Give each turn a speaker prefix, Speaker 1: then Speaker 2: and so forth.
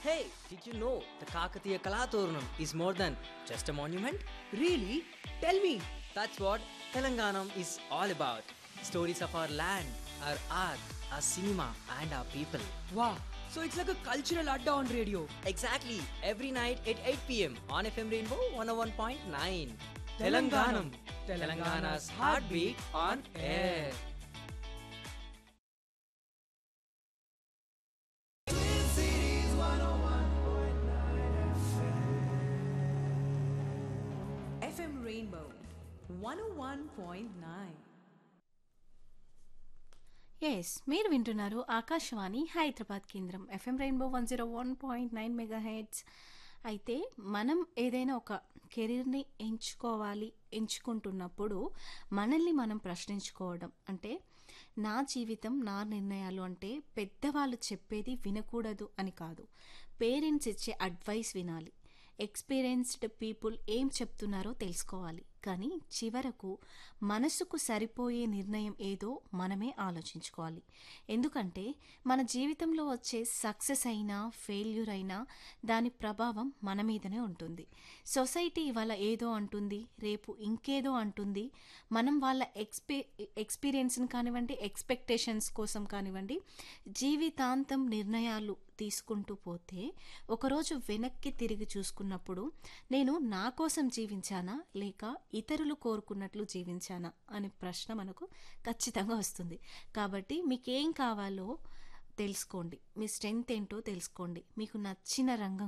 Speaker 1: Hey, did you know the Kakatiya Kalaturnam is more than just a monument?
Speaker 2: Really? Tell me.
Speaker 1: That's what Telanganam is all about. Stories of our land, our art, our cinema, and our people.
Speaker 2: Wow. So it's like a cultural adda on radio.
Speaker 1: Exactly, every night at 8 pm on FM Rainbow 101.9.
Speaker 2: Telanganam.
Speaker 1: Telangana's heartbeat on air.
Speaker 3: FM Rainbow 101.9.
Speaker 4: Yes మీరు వింటున్నారు ఆకాశవాణి హైదరాబాద్ కేంద్రం FM rainbow one zero one point nine megahertz అయితే మనం ఏదైనా ఒక కెరీర్ని ఎంచుకోవాలి ఎంచుకుంటున్నప్పుడు మనల్ని మనం ప్రశ్నించుకోవడం అంటే నా జీవితం నా నిర్ణయాలు అంటే పెద్దవాళ్ళు చెప్పేది వినకూడదు అని కాదు పేరెంట్స్ ఇచ్చే అడ్వైస్ వినాలి ఎక్స్పీరియన్స్డ్ పీపుల్ ఏం చెప్తున్నారో తెలుసుకోవాలి కానీ చివరకు మనసుకు సరిపోయే నిర్ణయం ఏదో మనమే ఆలోచించుకోవాలి ఎందుకంటే మన జీవితంలో వచ్చే సక్సెస్ అయినా ఫెయిల్యూర్ అయినా దాని ప్రభావం మన మీదనే ఉంటుంది సొసైటీ ఇవాళ ఏదో అంటుంది రేపు ఇంకేదో అంటుంది మనం వాళ్ళ ఎక్స్పీ ఎక్స్పీరియన్స్ని కానివ్వండి ఎక్స్పెక్టేషన్స్ కోసం కానివ్వండి జీవితాంతం నిర్ణయాలు తీసుకుంటూ పోతే ఒకరోజు వెనక్కి తిరిగి చూసుకున్నప్పుడు నేను నా కోసం జీవించానా లేక ఇతరులు కోరుకున్నట్లు జీవించానా అనే ప్రశ్న మనకు ఖచ్చితంగా వస్తుంది కాబట్టి మీకేం కావాలో తెలుసుకోండి మీ స్ట్రెంగ్త్ ఏంటో తెలుసుకోండి మీకు నచ్చిన రంగం